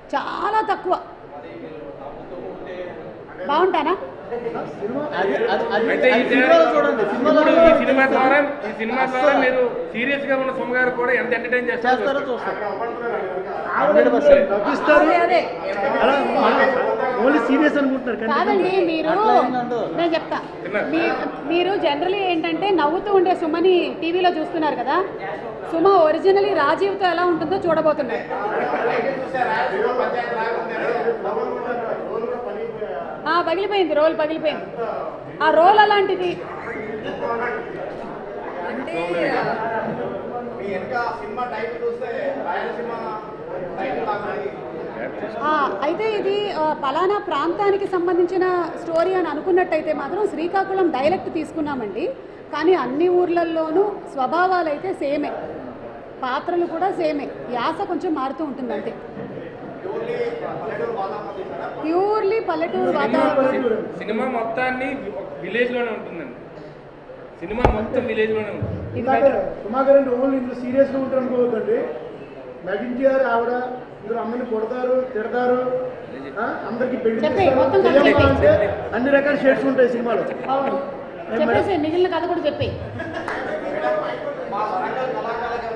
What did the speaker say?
చాలా తక్కువ బాగుంటానా అది అది అది అయితే అది ఈ సినిమాలో చూడండి సినిమాలో ఇప్పుడు ఈ సినిమా ద్వారా ఈ సినిమా ద్వారా మీరు సీరియస్ గా ఉన్న సుమ గారు కూడా ఎంత ఎంటర్టైన్ చేస్తారో చేస్తారో చూస్తారు ఆవిడ నవ్విస్తారు అదే అదే అలా ఓన్లీ సీరియస్ అనుకుంటున్నారు కానీ కాదండి మీరు అట్లా ఏంటండు? నేను చెప్తా మీ- మీరు జనరలీ ఏంటంటే నవ్వుతూ ఉండే సుమని టీవీలో చూస్తున్నారు కదా సుమ ఒరిజినలీ రాజీవ్తో ఎలా ఉంటుందో చూడబోతున్నారు ఆ, పగిలిపోయింది రోల్ పగిలిపోయింది ఆ రోల్ అలాంటిది అంటే మీ వెనక సినిమా టైటిల్ చూస్తే రాయలసీమ టైటిల్ లాగా ఆ, అయితే ఇది ఆ, పలానా ప్రాంతానికి సంబంధించిన స్టోరీ అని అనుకున్నట్టయితే మాత్రం శ్రీకాకుళం డైలెక్ట్ తీసుకున్నామండి కానీ అన్ని ఊర్లల్లోనూ స్వభావాలు అయితే సేమే పాత్రలు కూడా సేమే యాస కొంచెం మారుతూ ఉంటుంది అంతే ప్యూర్లీ పల్లెటూరు వాతావరణం సినిమా మొత్తాన్ని విలేజ్ లోనే ఉంటుందండి సినిమా మొత్తం విలేజ్ లోనే ఉంటుంది ఇది ఇందాక better. సుమాకర్ అంటే ఓన్లీ ఇందులో సీరియస్ గా ఉంటారు అనుకోవద్దండి నటించారు ఆవిడ ఇందులో అమ్మని కొడతారు తిడతారు ఆ, అందరికి పెళ్లి చెప్పేయ్, చేస్తారు. మొత్తం చెయ్యమ్మా చెప్పేయ్. అంటే అన్ని రకాల షేడ్స్ ఉంటాయి సినిమాలో అవును చెప్పేసి మిగిలిన కథ కూడా చెప్పి మా వరంగల్ కళాకారులకు